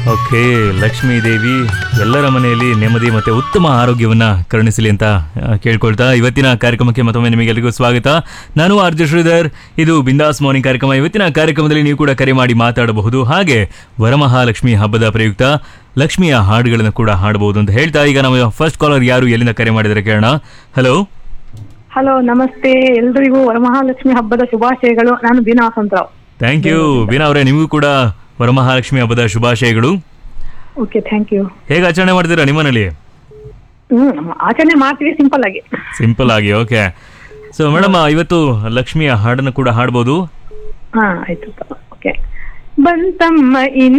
okay Lakshmi ದೇವಿ ಎಲ್ಲರ ಮನೆಯಲ್ಲಿ ನೆಮ್ಮದಿ ಮತ್ತೆ ಉತ್ತಮ ಆರೋಗ್ಯವನ್ನ ಕರುಣಿಸಲಿ ಅಂತ ಆ, ಕೇಳ್ಕೊಳ್ತಾ ಇವತ್ತಿನ ಕಾರ್ಯಕ್ರಮಕ್ಕೆ ಮತ್ತೊಮ್ಮೆ ನಿಮಗೆಲ್ಲರಿಗೂ ಸ್ವಾಗತ ನಾನು ಆರ್ಜ ಶ್ರೀಧರ್ ಇದು ಬಿಂದಾಸ್ ಮಾರ್ನಿಂಗ್ ಕಾರ್ಯಕ್ರಮ ಇವತ್ತಿನ ಕಾರ್ಯಕ್ರಮದಲ್ಲಿ ನೀವು ಕೂಡ ಕರೆ ಮಾಡಿ ಮಾತಾಡಬಹುದು ಹಾಗೆ ವರಮಹಾಲಕ್ಷ್ಮಿ ಹಬ್ಬದ ಪ್ರಯುಕ್ತ ಲಕ್ಷ್ಮಿಯ ಹಾಡುಗಳನ್ನು ಕೂಡ ಹಾಡಬಹುದು ಅಂತ ಹೇಳ್ತಾ ಈಗ ನಮ್ಮ ಫಸ್ಟ್ ಕಾಲರ್ ಯಾರು ಎಲ್ಲಿಂದ ಕರೆ ಮಾಡಿದರೆ ಕೇಳೋಣ ಹಲೋ ಹಲೋ ನಮಸ್ತೆ ಎಲ್ರಿಗೂ ವರಮಹಾಲಕ್ಷ್ಮಿ ಹಬ್ಬದ ಶುಭಾಶಯಗಳು ನಾನು ಬೀನಾ ವಸಂತರಾವ್ ಥ್ಯಾಂಕ್ ಯು ಬೀನಾ ಅವರೇ ನಿಮಗೂ ಕೂಡ ವರಮಹಾಲಕ್ಷ್ಮಿ ಹಬ್ಬದ ಶುಭಾಶಯಗಳು ಓಕೆ ಥ್ಯಾಂಕ್ ಯು ಹೇಗೆ ಆಚರಣೆ ಮಾಡ್ತೀರಾ ನಿಮ್ಮನೇಲಿ ಹ್ಮ್ ಆಚರಣೆ ಮಾಡ್ತೀವಿ ಸಿಂಪಲ್ ಆಗಿ ಸಿಂಪಲ್ ಆಗಿ ಓಕೆ ಸೊ ಮೇಡಮ್ ಇವತ್ತು ಲಕ್ಷ್ಮಿಯ ಹಾಡನ್ನು ಕೂಡ ಹಾಡ್ಬೋದು ಹಾ ಆಯ್ತು ಓಕೆ ಬಂತಮ್ಮ ಇನ್